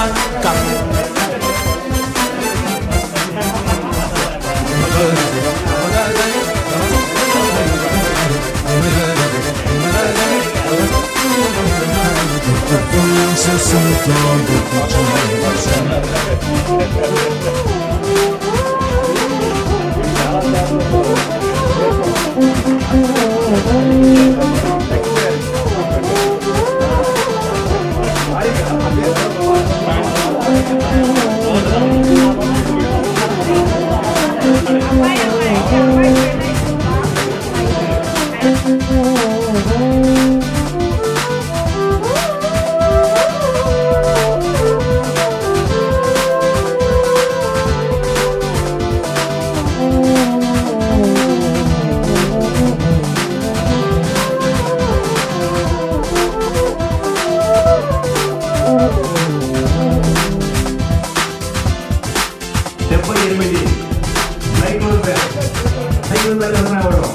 డెబ్బై ఎనిమిది cycle bag cycle bag ఇవ్వడం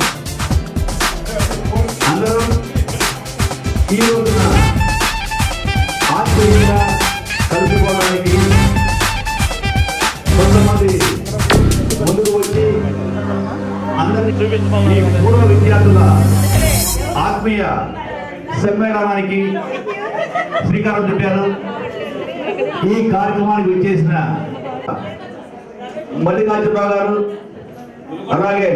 అందరూ ఈ రోజున ఆత్మీయంగా కలుపుకోవడానికి కొంతమంది ముందుకు వచ్చి అందరినీ ఈ పూర్వ విద్యార్థుల ఆత్మీయ సమ్మేళనానికి శ్రీకారం చుట్టారు ఈ కార్యక్రమానికి విచ్చేసిన మల్లికార్జునరావు గారు అలాగే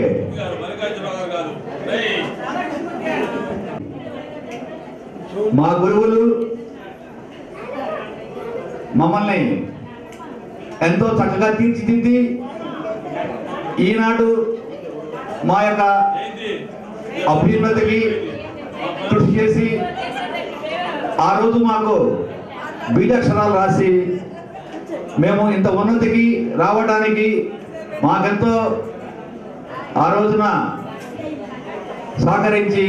మా గురువులు మమ్మల్ని ఎంతో చక్కగా తీర్చిదిద్ది ఈనాడు మా యొక్క అభ్యున్నతికి కృషి చేసి ఆ రోజు మాకు బీజాక్షరాలు రాసి మేము ఇంత ఉన్నతికి రావడానికి మాకెంతో ఆ రోజున సహకరించి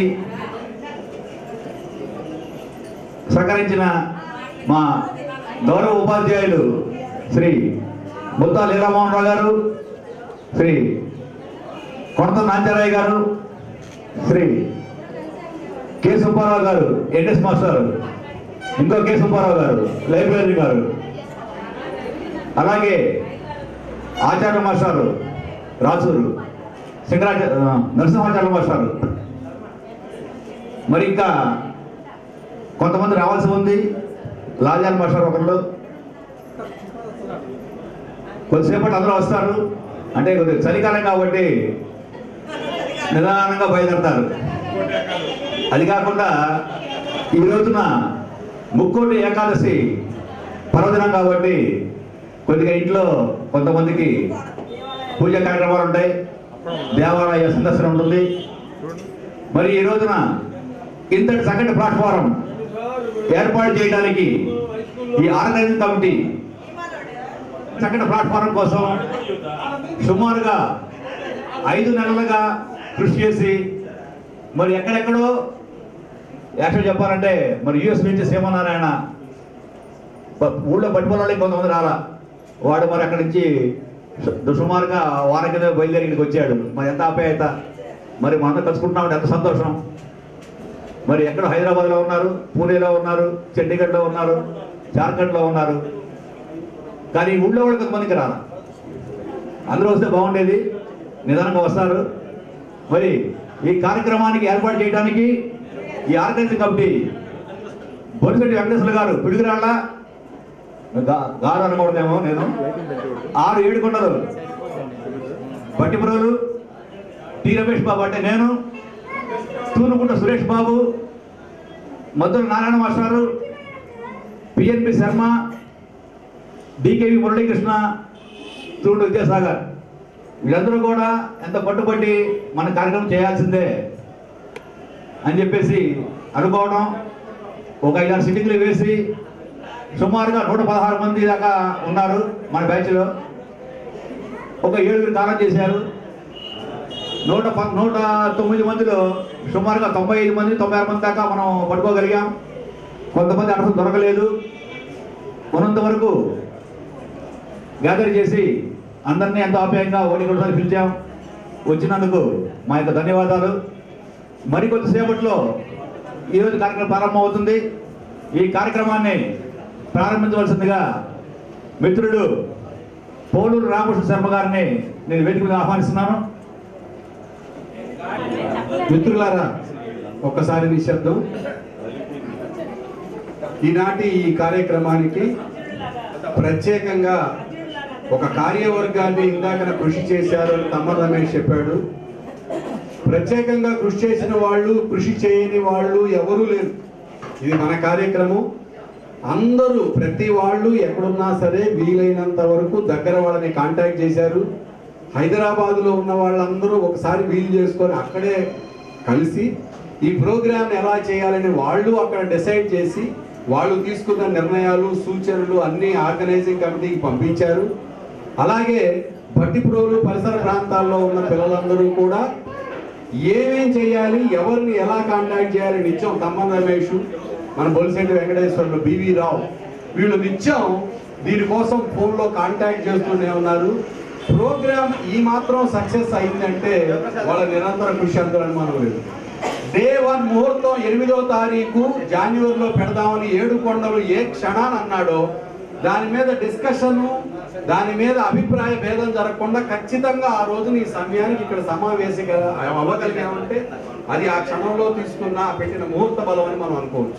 సహకరించిన మా గౌరవ ఉపాధ్యాయులు శ్రీ బుత్తా లీలామోహన్ రావు గారు శ్రీ కొనత నాంచారాయ్ గారు Shri K Subbarao garu NS master ఇంకో కె సుబ్బారావు గారు లైబ్రరీ గారు అలాగే ఆచార్య మాస్టారు రాచూరు శంకరాచార్య నరసింహాచార్య మాస్టారు మరి ఇంకా కొంతమంది రావాల్సి ఉంది లాజాల మాస్టర్ ఒకళ్ళు కొద్దిసేపటి అందరూ వస్తారు అంటే కొద్దిగా చలికాలం కాబట్టి నిదానంగా బయలుదేరతారు అది కాకుండా ఈ రోజున ముక్కోటి ఏకాదశి పర్వదినం కాబట్టి కొద్దిగా ఇంట్లో కొంతమందికి పూజ కార్యక్రమాలు ఉంటాయి దేవాలయ సందర్శన ఉంటుంది మరి ఈ రోజున ఇంతటి చక్కటి ప్లాట్ఫారం ఏర్పాటు చేయడానికి ఈ ఆర్గనైజింగ్ కమిటీ చక్కటి ప్లాట్ఫారం కోసం సుమారుగా ఐదు నెలలుగా కృషి చేసి మరి ఎక్కడెక్కడో యాక్చువల్ చెప్పాలంటే మరి యుఎస్ నుంచి సీమనారాయణ ప- ఊళ్ళో పట్టుకోవాలి కొంతమంది రాలా వాడు మరి అక్కడి నుంచి సు- సుమారుగా వారం కింద బయలుదేరి ఇక్కడికి వచ్చాడు మరి ఎంత ఆప్యాయత మరి మనం కలుసుకుంటున్నామంటే ఎంత సంతోషం మరి ఎక్కడ హైదరాబాద్లో ఉన్నారు పూణేలో ఉన్నారు చండీగఢ్లో ఉన్నారు జార్ఖండ్లో ఉన్నారు కానీ ఊళ్ళో వాళ్ళు కొంతమందికి రాలా అందరూ వస్తే బాగుండేది నిదానంగా వస్తారు మరి ఈ కార్యక్రమానికి ఏర్పాటు చేయడానికి ఈ ఆర్గనైజింగ్ కమిటీ బొలిశెట్టి వెంకటేశ్వర గారు పిడుగురాళ్ళ గా- గారు అనకూడదేమో నేను ఆరు ఏడు కొండలు పట్టిపురోలు టి రమేష్ బాబు అంటే నేను తూనుకుంట సురేష్ బాబు మధుర నారాయణ మాస్టారు పిఎన్పి శర్మ డికేవి మురళీకృష్ణ తూడు విద్యాసాగర్ వీళ్ళందరూ కూడా ఎంత పట్టుబట్టి మన కార్యక్రమం చేయాల్సిందే అని చెప్పేసి అనుకోవడం ఒక ఐదారు సిట్టింగ్లు వేసి సుమారుగా నూట పదహారు మంది దాకా ఉన్నారు మన బ్యాచ్లో ఒక ఏడుగురు కాలం చేశారు నూట ప నూట తొమ్మిది మందిలో సుమారుగా తొంభై ఐదు మంది తొంభై ఆరు మంది దాకా మనం పట్టుకోగలిగాం కొంతమంది అర్థం దొరకలేదు ఉన్నంత వరకు గ్యాదర్ చేసి అందరినీ ఎంతో ఆప్యాయంగా ఒకటి ఒకటిసారి పిలిచాం వచ్చినందుకు మా యొక్క ధన్యవాదాలు మరికొద్దిసేపట్లో ఈరోజు కార్యక్రమం ప్రారంభమవుతుంది ఈ కార్యక్రమాన్ని ప్రారంభించవలసిందిగా మిత్రుడు పోలూరు రామకృష్ణ శర్మ గారిని నేను వేదిక మీద ఆహ్వానిస్తున్నాను మిత్రులారా ఒక్కసారి నిశ్శబ్దం ఈనాటి ఈ కార్యక్రమానికి ప్రత్యేకంగా ఒక కార్యవర్గాన్ని ఇందాకన కృషి చేశారు అని తమ్మ రమేష్ చెప్పాడు ప్రత్యేకంగా కృషి చేసిన వాళ్ళు కృషి చేయని వాళ్ళు ఎవరూ లేరు ఇది మన కార్యక్రమం అందరూ ప్రతి వాళ్ళు ఎక్కడున్నా సరే వీలైనంత వరకు దగ్గర వాళ్ళని కాంటాక్ట్ చేశారు హైదరాబాదులో ఉన్న వాళ్ళందరూ ఒకసారి వీలు చేసుకొని అక్కడే కలిసి ఈ ప్రోగ్రామ్ ఎలా చేయాలని వాళ్ళు అక్కడ డిసైడ్ చేసి వాళ్ళు తీసుకున్న నిర్ణయాలు సూచనలు అన్ని ఆర్గనైజింగ్ కమిటీకి పంపించారు అలాగే భట్టిప్రోలు పరిసర ప్రాంతాల్లో ఉన్న పిల్లలందరూ కూడా ఏమేం చేయాలి ఎవరిని ఎలా కాంటాక్ట్ చేయాలి నిత్యం తమ్మన్ రమేష్ మన బొలిశెట్టి వెంకటేశ్వర్లు బివి రావు వీళ్ళు నిత్యం దీనికోసం ఫోన్లో కాంటాక్ట్ చేస్తూనే ఉన్నారు ప్రోగ్రామ్ ఈ మాత్రం సక్సెస్ అయిందంటే వాళ్ళ నిరంతర కృషి అంతరని మనం లేదు డే వన్ ముహూర్తం ఎనిమిదో తారీఖు జాన్యువరిలో పెడదామని ఏడు కొండలు ఏ క్షణాన అన్నాడో దాని మీద డిస్కషన్ దాని మీద అభిప్రాయ భేదం జరగకుండా ఖచ్చితంగా ఆ రోజున ఈ సమయానికి ఇక్కడ సమావేశం అవ్వగలిగామంటే అది ఆ క్షణంలో తీసుకున్న ఆ పెట్టిన ముహూర్త బలం అని మనం అనుకోవచ్చు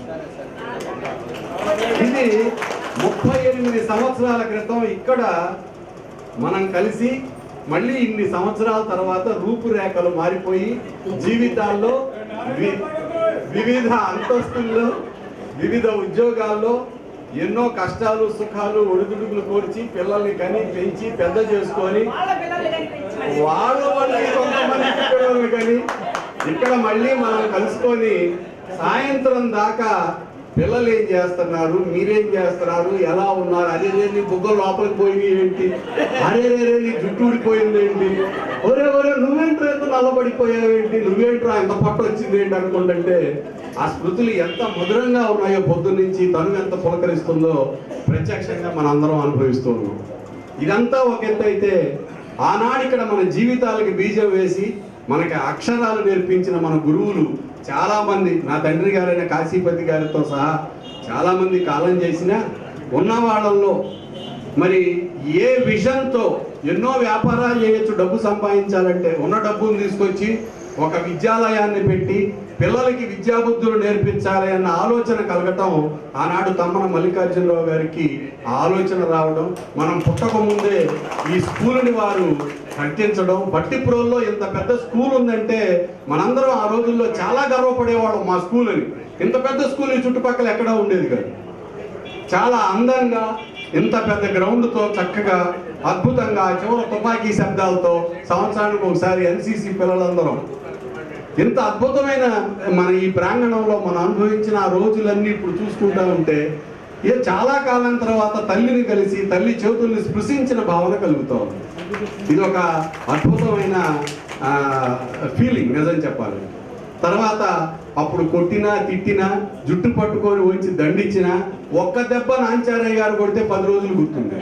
ఇది ముప్పై ఎనిమిది సంవత్సరాల క్రితం ఇక్కడ మనం కలిసి మళ్ళీ ఇన్ని సంవత్సరాల తర్వాత రూపురేఖలు మారిపోయి జీవితాల్లో వి- వివిధ అంతస్తుల్లో వివిధ ఉద్యోగాల్లో ఎన్నో కష్టాలు సుఖాలు ఒడిదుడుకులు కోర్చి పిల్లల్ని కని పెంచి పెద్ద చేసుకొని వాళ్ళ పిల్లల్ని కనిపించమని వాళ్ళ వాళ్ళకి కొంతమంది పిల్లలు కానీ ఇక్కడ మళ్ళీ మనం కలుసుకొని సాయంత్రం దాకా పిల్లలు ఏం చేస్తున్నారు మీరేం చేస్తున్నారు ఎలా ఉన్నారు అదే రే నీ బుగ్గ లోపలికి పోయి ఏంటి అరే రే రే నీ జుట్టు ఊడిపోయింది ఏంటి ఒరే ఒరే నువ్వేంట్రా ఎంత నల్లబడిపోయావు ఏంటి నువ్వేంట్రా ఎంత పట్టు వచ్చింది ఏంటి అనుకుంటుంటే ఆ స్మృతులు ఎంత మధురంగా ఉన్నాయో పొద్దు నుంచి తను ఎంత పులకరిస్తుందో ప్రత్యక్షంగా మనందరం అనుభవిస్తూ ఉన్నాం ఇదంతా ఒక ఎత్తు అయితే ఆనాడు ఇక్కడ మన జీవితాలకి బీజం వేసి మనకి అక్షరాలు నేర్పించిన మన గురువులు చాలా మంది నా తండ్రి గారైన కాశీపతి గారితో సహా చాలా మంది కాలం చేసిన ఉన్న వాళ్ళల్లో మరి ఏ విజన్తో ఎన్నో వ్యాపారాలు చేయొచ్చు డబ్బు సంపాదించాలంటే ఉన్న డబ్బును తీసుకొచ్చి ఒక విద్యాలయాన్ని పెట్టి పిల్లలకి విద్యాబుద్ధులు నేర్పించాలి అన్న ఆలోచన కలగటం ఆనాడు తమ్మన మల్లికార్జునరావు గారికి ఆ ఆలోచన రావడం మనం పుట్టక ముందే ఈ స్కూల్ని వారు కట్టించడం బట్టిప్రోల్లో ఇంత పెద్ద స్కూల్ ఉందంటే మనందరం ఆ రోజుల్లో చాలా గర్వపడేవాళ్ళం మా స్కూల్ అని ఇంత పెద్ద స్కూల్ ఈ చుట్టుపక్కల ఎక్కడా ఉండేది కాదు చాలా అందంగా ఇంత పెద్ద గ్రౌండ్తో చక్కగా అద్భుతంగా చివర తుపాకీ శబ్దాలతో సంవత్సరానికి ఒకసారి ఎన్సీసీ పిల్లలందరం ఇంత అద్భుతమైన మన ఈ ప్రాంగణంలో మనం అనుభవించిన ఆ రోజులన్నీ ఇప్పుడు చూసుకుంటా ఉంటే ఏ చాలా కాలం తర్వాత తల్లిని కలిసి తల్లి చేతుల్ని స్పృశించిన భావన కలుగుతా ఉంది ఇది ఒక అద్భుతమైన ఫీలింగ్ నిజం చెప్పాలి తర్వాత అప్పుడు కొట్టినా తిట్టినా జుట్టు పట్టుకొని వచ్చి దండించినా ఒక్క దెబ్బ నాంచారయ్య గారు కొడితే పది రోజులు గుర్తుంది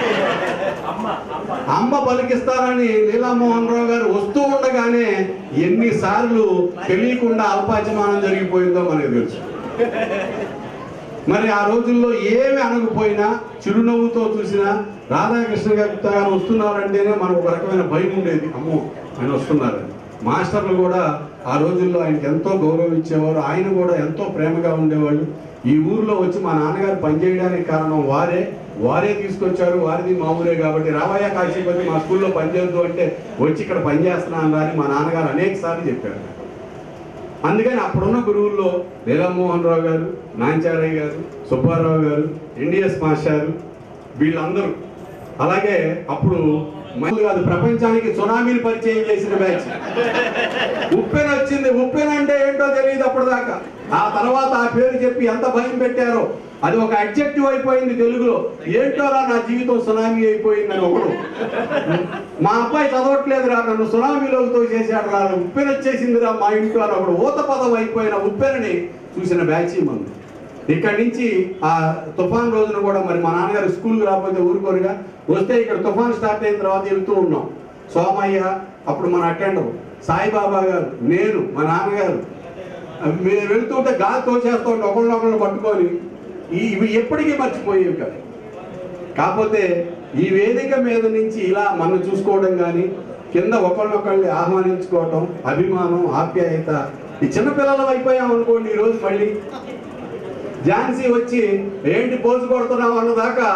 అమ్మ పలికిస్తారని లీలామోహన్ రావు గారు వస్తూ ఉండగానే ఎన్నిసార్లు తెలియకుండా అల్పాచమానం జరిగిపోయిందో మనకు తెలుసు మరి ఆ రోజుల్లో ఏమి అనకపోయినా చిరునవ్వుతో చూసినా రాధాకృష్ణ గుప్తా గారు వస్తున్నారంటేనే మనకు ఒక రకమైన భయం ఉండేది అమ్మో ఆయన వస్తున్నారని మాస్టర్లు కూడా ఆ రోజుల్లో ఆయనకి ఎంతో గౌరవం ఇచ్చేవారు ఆయన కూడా ఎంతో ప్రేమగా ఉండేవాళ్ళు ఈ ఊర్లో వచ్చి మా నాన్నగారు పనిచేయడానికి కారణం వారే వారే తీసుకొచ్చారు వారిది మా ఊరే కాబట్టి రావయ్య కాశీపతి మా స్కూల్లో పనిచేయద్దు అంటే వచ్చి ఇక్కడ పనిచేస్తున్నాను అని మా నాన్నగారు అనేక సార్లు చెప్పారు అందుకని అప్పుడున్న గురువుల్లో లీలామోహన్ రావు గారు నాంచారయ్య గారు సుబ్బారావు గారు ఎన్డిఎస్ మాస్టర్ వీళ్ళందరూ అలాగే అప్పుడు మళ్ళీ కాదు ప్రపంచానికి సునామీని పరిచయం చేసిన బ్యాచ్ ఉప్పెన వచ్చింది ఉప్పెన అంటే ఏంటో తెలియదు అప్పుడు దాకా ఆ తర్వాత ఆ పేరు చెప్పి ఎంత భయం పెట్టారో అది ఒక అడ్జెక్టివ్ అయిపోయింది తెలుగులో ఏంటోరా నా జీవితం సునామీ అయిపోయింది అని ఒకడు మా అబ్బాయి చదవట్లేదురా నన్ను సునామీలోకి తోసేసాడు రా ఉప్పెన వచ్చేసిందిరా మా ఇంట్లో అని ఒకడు ఊత పదం అయిపోయిన ఉప్పెనని చూసిన బ్యాచ్ మంది ఇక్కడి నుంచి ఆ తుఫాన్ రోజున కూడా మరి మా నాన్నగారు స్కూల్కి రాకపోతే ఊరుకోరుగా వస్తే ఇక్కడ తుఫాన్ స్టార్ట్ అయిన తర్వాత వెళ్తూ ఉన్నాం సోమయ్య అప్పుడు మన అటెండర్ సాయిబాబా గారు నేను మా నాన్నగారు మేము వెళ్తుంటే గాలి తోచేస్తూ ఉంటే ఒకళ్ళొకళ్ళు పట్టుకొని ఈ ఇవి ఎప్పటికీ మర్చిపోయేవి కాదు కాకపోతే ఈ వేదిక మీద నుంచి ఇలా మనం చూసుకోవడం కానీ కింద ఒకళ్ళొకళ్ళని ఆహ్వానించుకోవటం అభిమానం ఆప్యాయత ఈ చిన్నపిల్లలం అయిపోయాం అనుకోండి ఈరోజు మళ్ళీ ఝాన్సీ వచ్చి ఏంటి పోజు కొడుతున్నావు అన్నదాకా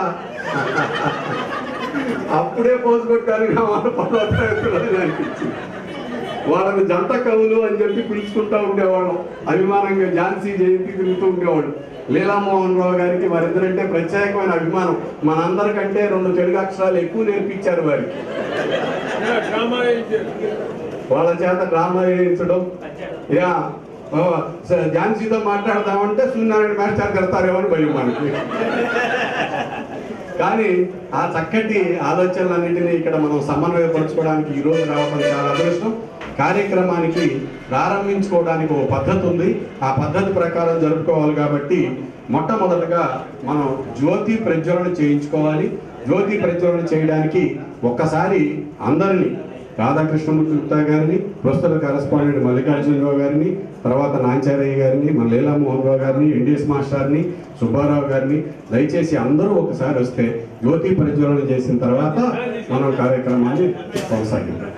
అప్పుడే పోజు కొట్టారు వాళ్ళ పదో తరగతిలో అని అనిపించింది వాళ్ళని జంట కవులు అని చెప్పి పిలుచుకుంటా ఉండేవాళ్ళం అభిమానంగా ఝాన్సీ జయంతి తిరుగుతూ ఉండేవాళ్ళు లీలామోహన్ రావు గారికి వారిద్దరంటే ప్రత్యేకమైన అభిమానం మనందరికంటే రెండు తెలుగు అక్షరాలు ఎక్కువ నేర్పించారు వారికి వాళ్ళ చేత డ్రామా వేయించడం యా ఓ, స- ఝాన్సీతో మాట్లాడదామంటే సూర్యనారాయణ మాస్టర్ కడతారేమో అని భయం మనకి కానీ ఆ చక్కటి ఆలోచనలన్నింటినీ ఇక్కడ మనం సమన్వయపరచుకోవడానికి ఈ రోజు రావడం చాలా అదృష్టం కార్యక్రమానికి ప్రారంభించుకోవడానికి ఒక పద్ధతి ఉంది ఆ పద్ధతి ప్రకారం జరుపుకోవాలి కాబట్టి మొట్టమొదటగా మనం జ్యోతి ప్రజ్వలన చేయించుకోవాలి జ్యోతి ప్రజ్వలన చేయడానికి ఒక్కసారి అందరినీ రాధాకృష్ణమూర్తి గుప్తా గారిని ప్రస్తుత కరెస్పాండెంట్ మల్లికార్జునరావు గారిని తర్వాత నాంచారయ్య గారిని మన లీలామోహన్ రావు గారిని ఎన్డిఎస్ మాస్టర్ని సుబ్బారావు గారిని దయచేసి అందరూ ఒకసారి వస్తే జ్యోతి ప్రజ్వలన చేసిన తర్వాత మనం కార్యక్రమాన్ని కొనసాగిద్దాం